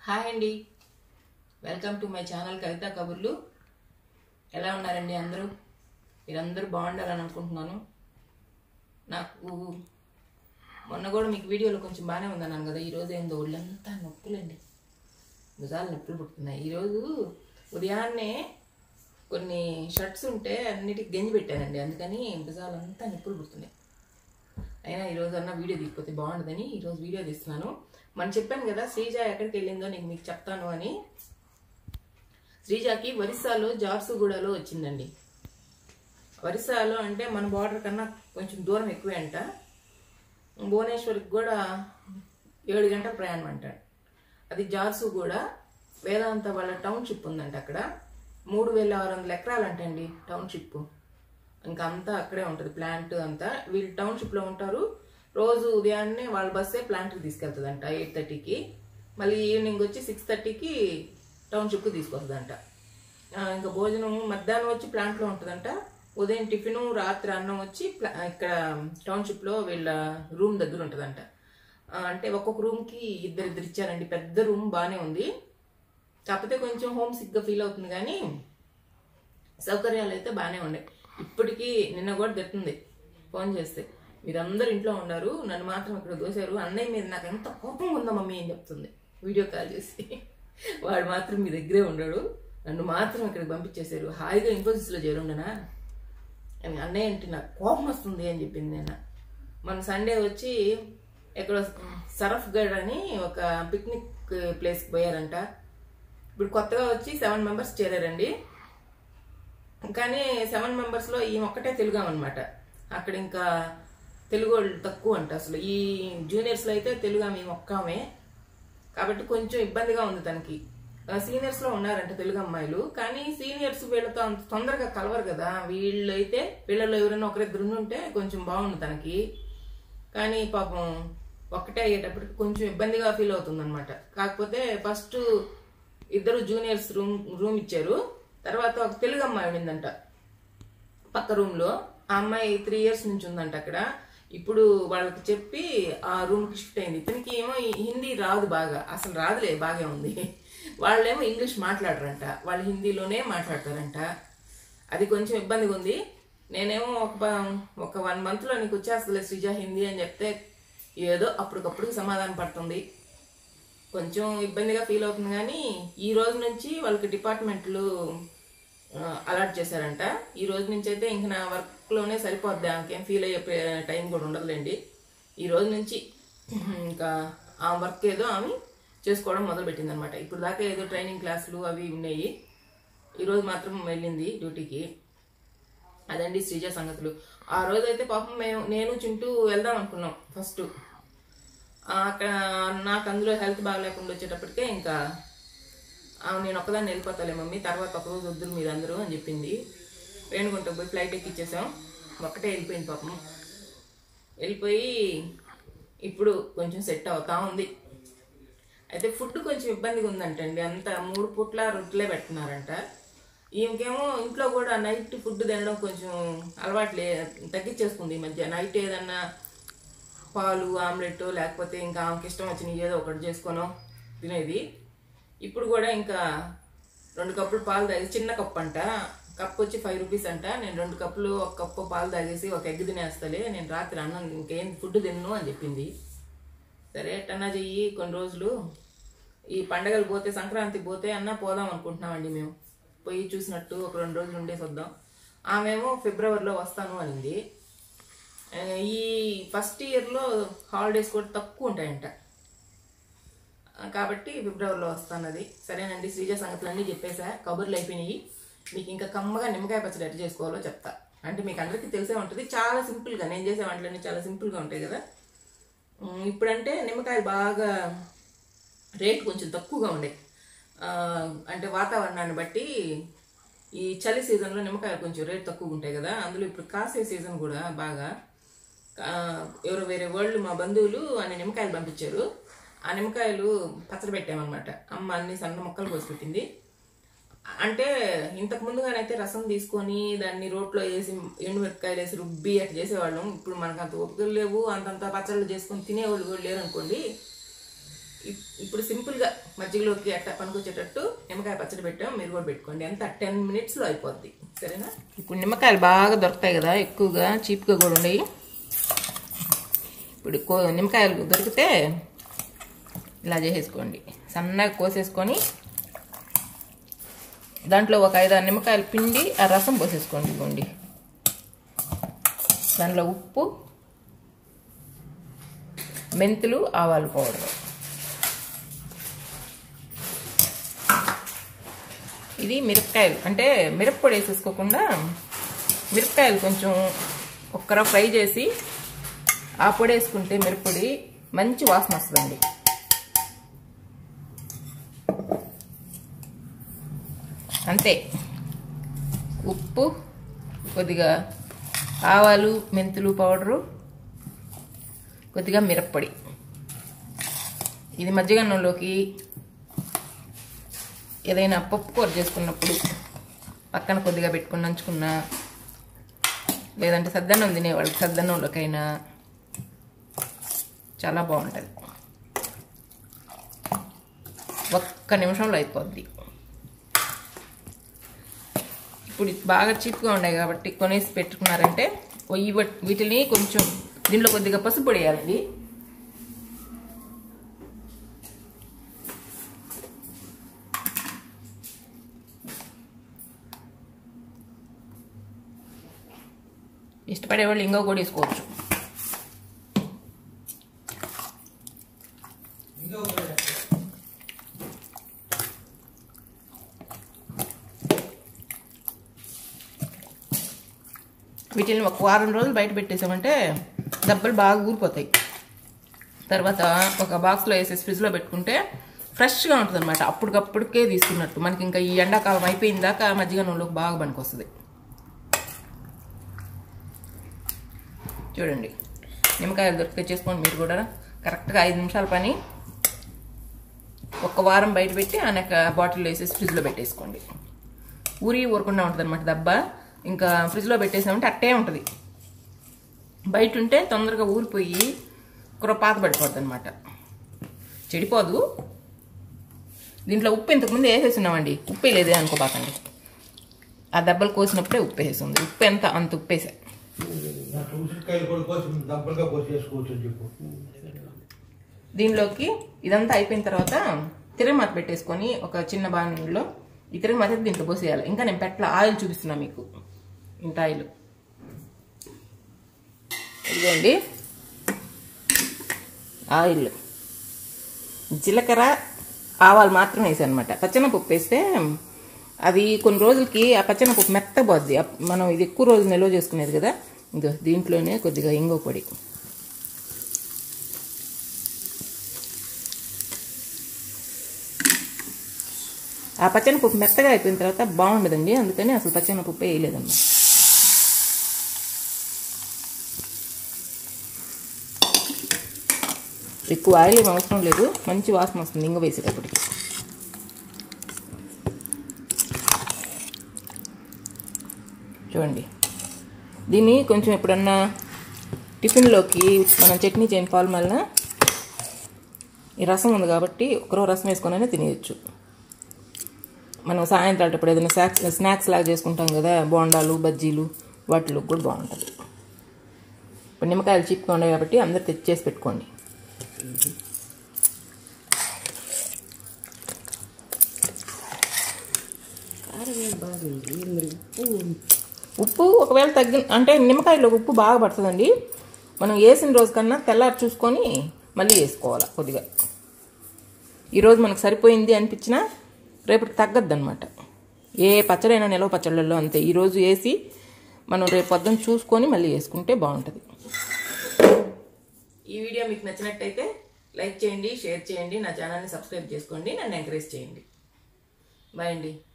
hi అండి welcome to my channel Kavitha Kaburlu ఎలా ఉన్నారండి అందరూ మీరందరూ బాగుండాలని అనుకుంటున్నాను నాకు మొన్న కూడా మీకు వీడియోలో కొంచెం బాగానే ఉందన్నాను కదా ఈరోజు ఏందో ఒళ్ళంతా నొప్పులండి భుజాలు నొప్పులు పుడుతున్నాయి ఈరోజు ఉదయాన్నే కొన్ని షర్ట్స్ ఉంటే అన్నిటికి గంజి పెట్టానండి అందుకని భుజాలంతా నొప్పులు పుడుతున్నాయి అయినా ఈరోజు అన్న వీడియో తీయకపోతే బాగుండదని ఈరోజు వీడియో తీస్తున్నాను మనం చెప్పాను కదా శ్రీజ ఎక్కడికి వెళ్ళిందో నేను మీకు చెప్తాను అని శ్రీజాకి ఒరిస్సాలో జార్సుగూడలో వచ్చిందండి ఒరిస్సాలో అంటే మన బార్డర్ కన్నా కొంచెం దూరం ఎక్కువే అంట భువనేశ్వర్కి కూడా ఏడు గంటల ప్రయాణం అంట అది జార్సుగూడ వేదాంత వాళ్ళ టౌన్షిప్ ఉందంట అక్కడ మూడు వేల ఆరు వందల ఎకరాలు అంటండి టౌన్షిప్ ఇంకా అంతా అక్కడే ఉంటుంది ప్లాంట్ అంతా వీళ్ళు టౌన్షిప్లో ఉంటారు రోజు ఉదయాన్నే వాళ్ళ బస్సే ప్లాంట్కి తీసుకెళ్తుందంట ఎయిట్ థర్టీకి మళ్ళీ ఈవినింగ్ వచ్చి సిక్స్ థర్టీకి టౌన్షిప్కి తీసుకొస్తుందంట ఆ, ఇంకా భోజనం మధ్యాహ్నం వచ్చి ప్లాంట్లో ఉంటుందంట ఉదయం టిఫిన్ రాత్రి అన్నం వచ్చి ప్లా- ఇక్కడ టౌన్షిప్లో వీళ్ళ రూమ్ దగ్గర ఉంటుందంట ఆ, అంటే ఒక్కొక్క రూమ్కి ఇద్దరు ఇద్దరు ఇచ్చారండి పెద్ద రూమ్ బాగానే ఉంది కాకపోతే కొంచెం హోమ్ సిక్గా ఫీల్ అవుతుంది కానీ సౌకర్యాలు అయితే బాగానే ఉన్నాయి ఇప్పటికీ నిన్న కూడా తిట్టింది ఫోన్ చేస్తే మీరందరూ ఇంట్లో ఉన్నారు నన్ను మాత్రం ఇక్కడ దోశారు అన్నయ్య మీద నాకు ఎంత కోపం ఉందా మమ్మీ అని చెప్తుంది వీడియో కాల్ చేసి వాడు మాత్రం మీ దగ్గరే ఉండడు నన్ను మాత్రం ఇక్కడికి పంపించేశారు హాయిగా ఇన్ఫోసిస్లో చేరుండనా అని అన్నయ్య అంటే నాకు కోపం వస్తుంది అని చెప్పింది నేను మన సండే వచ్చి ఎక్కడ సరఫ్ గడ్ అని ఒక పిక్నిక్ ప్లేస్కి పోయారంట ఇప్పుడు కొత్తగా వచ్చి సెవెన్ మెంబర్స్ చేరారండి కానీ సెవెన్ మెంబర్స్లో ఈ ఒక్కటే తెలుగు అనమాట అక్కడ ఇంకా తెలుగు వాళ్ళు తక్కువ అంట అసలు ఈ జూనియర్స్లో అయితే తెలుగు ఆమె ఒక్కామే కాబట్టి కొంచెం ఇబ్బందిగా ఉంది తనకి ఆ, seniors లో ఉన్నారంట తెలుగు అమ్మాయిలు కానీ సీనియర్స్ వీళ్ళతో అంత తొందరగా కలవరు కదా వీళ్ళైతే వీళ్ళలో ఎవరైనా ఒకరిద్దరు ఉంటే కొంచెం బాగుండు తనకి కానీ పాపం ఒక్కటే అయ్యేటప్పటికి కొంచెం ఇబ్బందిగా ఫీల్ అవుతుంది కాకపోతే ఫస్ట్ ఇద్దరు జూనియర్స్ రూమ్ రూమ్ ఇచ్చారు తర్వాత ఒక తెలుగు అమ్మాయి ఉండిందంట పక్క రూమ్ లో ఆ అమ్మాయి త్రీ ఇయర్స్ నుంచి ఉందంట అక్కడ ఇప్పుడు వాళ్ళకి చెప్పి ఆ రూమ్ కి షిఫ్ట్ అయింది ఇతనికి ఏమో ఈ హిందీ రాదు బాగా అసలు రాదులే బాగా ఉంది వాళ్ళేమో ఇంగ్లీష్ మాట్లాడరంట వాళ్ళు హిందీలోనే మాట్లాడతారంట అది కొంచెం ఇబ్బందిగా ఉంది నేనేమో ఒక ప- ఒక వన్ మంత్ లో నీకు వచ్చేస్తుంది శ్రీజ హిందీ అని చెప్తే ఏదో అప్పటికప్పుడు సమాధానం పడుతుంది కొంచెం ఇబ్బందిగా ఫీల్ అవుతుంది కానీ ఈ రోజు నుంచి వాళ్ళకి డిపార్ట్మెంట్లు అలాట్ చేశారంట ఈ రోజు నుంచి అయితే ఇంక నా వర్క్లోనే సరిపోద్ది ఆమెకేం ఫీల్ అయ్యే ప్రే- టైం కూడా ఉండదులేండి ఈ రోజు నుంచి ఇంకా ఆ వర్క్ ఏదో ఆమె చేసుకోవడం మొదలుపెట్టింది అనమాట ఇప్పుడు దాకా ఏదో ట్రైనింగ్ క్లాసులు అవి ఉన్నాయి ఈ రోజు మాత్రం వెళ్ళింది డ్యూటీకి అదండి శ్రీజ సంగతులు ఆ రోజు అయితే పాపం మేము నేను చింటూ వెళ్దాం అనుకున్నాం ఫస్ట్ అక్కడ నాకు అందులో హెల్త్ బాగాలేకుండా వచ్చేటప్పటికే ఇంకా ఆ, నేను ఒక్కదాన్ని వెళ్ళిపోతాలే మమ్మీ తర్వాత ఒక రోజు వద్దురు మీరు అందరూ అని చెప్పింది రేణుగుంట పోయి ఫ్లైట్ ఎక్కిచ్చేసాం ఒక్కటే వెళ్ళిపోయింది పాపం వెళ్ళిపోయి ఇప్పుడు కొంచెం సెట్ అవుతా ఉంది అయితే ఫుడ్ కొంచెం ఇబ్బందిగా ఉందంటండి అంత మూడు పూట్ల రొట్టెలే పెడుతున్నారంట ఈమెకేమో ఇంట్లో కూడా నైట్ ఫుడ్ తినడం కొంచెం అలవాటు లే తగ్గించేసుకుంది ఈ మధ్య నైట్ ఏదన్నా పాలు ఆమ్లెట్ లేకపోతే ఇంకా ఆమెకి ఇష్టం వచ్చిన ఏదో ఒకటి చేసుకోనో తినేది ఇప్పుడు కూడా ఇంకా రెండు కప్పులు పాలు తాగి చిన్న కప్పు అంట కప్పు వచ్చి ఫైవ్ రూపీస్ అంట నేను రెండు కప్పులు ఒక కప్పు పాలు తాగేసి ఒక ఎగ్ తినేస్తలే నేను రాత్రి అన్నం ఇంకేం ఫుడ్ తిన్ను అని చెప్పింది సరే టన్నా చెయ్యి కొన్ని రోజులు ఈ పండగలు పోతే సంక్రాంతి పోతే అన్న పోదాం అనుకుంటున్నామండి మేము పోయి చూసినట్టు ఒక రెండు రోజులు ఉండేసి వద్దాం ఆమెమో ఫిబ్రవరిలో వస్తాను అనింది ఆ, ఈ ఫస్ట్ ఇయర్లో హాలిడేస్ కూడా తక్కువ ఉంటాయంట ఆ, కాబట్టి ఫిబ్రవరిలో వస్తానది సరేనండి శ్రీజ సంగతులన్నీ చెప్పేసా కబుర్లు అయిపోయినాయి మీకు ఇంకా కమ్మగా నిమ్మకాయ పచ్చడి ఎట్లా చేసుకోవాలో చెప్తా అంటే మీకు అందరికీ తెలిసే ఉంటుంది చాలా సింపుల్గా నేను చేసే వంటలన్నీ చాలా సింపుల్గా ఉంటాయి కదా ఉమ్, ఇప్పుడంటే నిమ్మకాయలు బాగా రేట్ కొంచెం తక్కువగా ఉండే ఆ, అంటే వాతావరణాన్ని బట్టి ఈ చలి సీజన్లో నిమ్మకాయలు కొంచెం రేట్ తక్కువగా ఉంటాయి కదా అందులో ఇప్పుడు కాసే సీజన్ కూడా బాగా ఆ, ఎవరో వేరే వాళ్ళు మా బంధువులు అన్ని నిమ్మకాయలు పంపించారు ఆ నిమ్మకాయలు పచ్చడి పెట్టామన్నమాట అమ్మ అన్ని సన్న ముక్కలు కోసి పెట్టింది అంటే ఇంతకు ముందుగానైతే రసం తీసుకొని దాన్ని రోట్లో వేసి ఎండుమిరపకాయలు వేసి రుబ్బి అట్లా చేసేవాళ్ళం ఇప్పుడు మనకు అంత ఓపికలు లేవు అంతంత పచ్చళ్ళు చేసుకొని తినేవాళ్ళు కూడా లేరు అనుకోండి ఇప్- ఇప్పుడు సింపుల్గా మజ్జిగలోకి అట్ట పనికొచ్చేటట్టు నిమ్మకాయ పచ్చడి పెట్టాం మీరు కూడా పెట్టుకోండి ఎంత టెన్ మినిట్స్లో అయిపోద్ది సరేనా ఇప్పుడు నిమ్మకాయలు బాగా దొరుకుతాయి కదా ఎక్కువగా చీప్గా కూడా ఉండయి ఇప్పుడు కో నిమ్మకాయలు దొరికితే ఇలా చేసేసుకోండి సన్నగా కోసేసుకొని దాంట్లో ఒక ఐదారు నిమ్మకాయలు పిండి ఆ రసం పోసేసుకోండి ఇవ్వండి దాంట్లో ఉప్పు మెంతులు ఆవాలు పౌడర్ ఇది మిరపకాయలు అంటే మిరప్పొడి వేసేసుకోకుండా మిరపకాయలు కొంచెం ఒక్కర ఫ్రై చేసి ఆ పొడి వేసుకుంటే మిరప్పొడి మంచి వాసన వస్తుందండి అంతే ఉప్పు కొద్దిగా ఆవాలు మెంతులు పౌడరు కొద్దిగా మిరప్పొడి ఇది మజ్జిగన్నంలోకి ఏదైనా పప్పు కూర చేసుకున్నప్పుడు పక్కన కొద్దిగా పెట్టుకుని నంచుకున్నా లేదంటే సద్దన్నం తినేవాళ్ళకి సద్దన్నంలోకైనా చాలా బాగుంటుంది ఒక్క నిమిషంలో అయిపోద్ది ఇప్పుడు ఇది బాగా చీప్గా ఉన్నాయి కాబట్టి కొనేసి పెట్టుకున్నారంటే ఈ వట్- వీటిని కొంచెం దీనిలో కొద్దిగా పసుపు పొడి వేయాలండి ఇష్టపడే వాళ్ళు ఇంకో కూడా వేసుకోవచ్చు వీటిని ఒక వారం రోజులు బయట పెట్టేసామంటే దెబ్బలు బాగా ఊరిపోతాయి తర్వాత ఒక బాక్స్లో వేసేసి ఫ్రిడ్జ్లో పెట్టుకుంటే ఫ్రెష్గా ఉంటుంది అనమాట అప్పటికప్పటికే తీసుకున్నట్టు మనకి ఇంకా ఈ ఎండాకాలం అయిపోయిన దాకా మజ్జిగ నూనెలోకి బాగా పనికొస్తుంది చూడండి నిమ్మకాయలు దొరికితే చేసుకోండి మీరు కూడా కరెక్ట్గా ఐదు నిమిషాల పని ఒక వారం బయట పెట్టి అనేక బాటిల్ వేసేసి ఫ్రిడ్జ్లో పెట్టేసుకోండి ఊరి ఊరకుండా ఉంటుంది అనమాట దబ్బా ఇంకా ఫ్రిడ్జ్లో పెట్టేసామంటే అట్టే ఉంటుంది బయట ఉంటే తొందరగా ఊరిపోయి కూర పాత పడిపోద్ది అనమాట చెడిపోదు దీంట్లో ఉప్పు ఇంతకుముందు వేసేస్తున్నామండి ఉప్పు లేదే అనుకోబాకండి ఆ దెబ్బలు కోసినప్పుడే ఉప్పు వేసేసింది ఉప్పు ఎంత అంత ఉప్పు వేసా నాకు ఉసిరికాయలు కూడా కోసి డబ్బులుగా కోసి చేసుకోవచ్చు అని చెప్పు దీనిలోకి ఇదంతా అయిపోయిన తర్వాత తిరగమాత పెట్టేసుకొని ఒక చిన్న బాణలో ఈ తిరగమాత దీంట్లో పోసేయాలి ఇంకా నేను పెట్టల ఆయిల్ చూపిస్తున్నా మీకు ఇంత ఆయిల్ ఇదిగోండి ఆయిల్ జీలకర్ర ఆవాలు మాత్రం వేసాను అనమాట పచ్చెనపప్పు వేస్తే అది కొన్ని రోజులకి ఆ పచ్చెనపప్పు మెత్తబోద్ది అప్- మనం ఇది ఎక్కువ రోజులు నిల్వ చేసుకునేది కదా ఇదో దీంట్లోనే కొద్దిగా ఇంగో పొడి ఆ పచ్చెనపప్పు మెత్తగా అయిపోయిన తర్వాత బాగుండదండి అందుకని అసలు పచ్చెనపప్పు వేయలేదన్నమాట ఎక్కువ ఆయిల్ ఏం అవసరం లేదు మంచి వాసన వస్తుంది ఇంగ వేసేటప్పటికి చూడండి దీన్ని కొంచెం ఎప్పుడన్నా టిఫిన్లోకి మనం చట్నీ చేయని పాలు మళ్ళీ ఈ రసం ఉంది కాబట్టి ఒకరో రసం వేసుకొని తినేయచ్చు మనం సాయంత్రం ఏదైనా స్నాక్స్ స్నాక్స్ లాగా చేసుకుంటాం కదా బోండాలు బజ్జీలు వాటిలో కూడా బాగుంటుంది ఇప్పుడు నిమ్మకాయలు చీప్గా ఉన్నాయి కాబట్టి అందరు తెచ్చేసి పెట్టుకోండి ఉప్పు ఒకవేళ తగ్గి అంటే నిమ్మకాయలో ఉప్పు బాగా పడుతుందండి మనం వేసిన రోజు కన్నా తెల్లారి చూసుకొని మళ్ళీ వేసుకోవాలి కొద్దిగా ఈరోజు మనకు సరిపోయింది అనిపించినా రేపటికి తగ్గద్దు అనమాట ఏ పచ్చడైనా నిలవ పచ్చళ్ళల్లో అంతే ఈరోజు వేసి మనం రేపు పొద్దున్న చూసుకొని మళ్ళీ వేసుకుంటే బాగుంటుంది ఈ వీడియో మీకు నచ్చినట్టయితే లైక్ చేయండి షేర్ చేయండి నా ఛానల్ని సబ్స్క్రైబ్ చేసుకోండి నన్ను ఎంకరేజ్ చేయండి బాయ్ అండి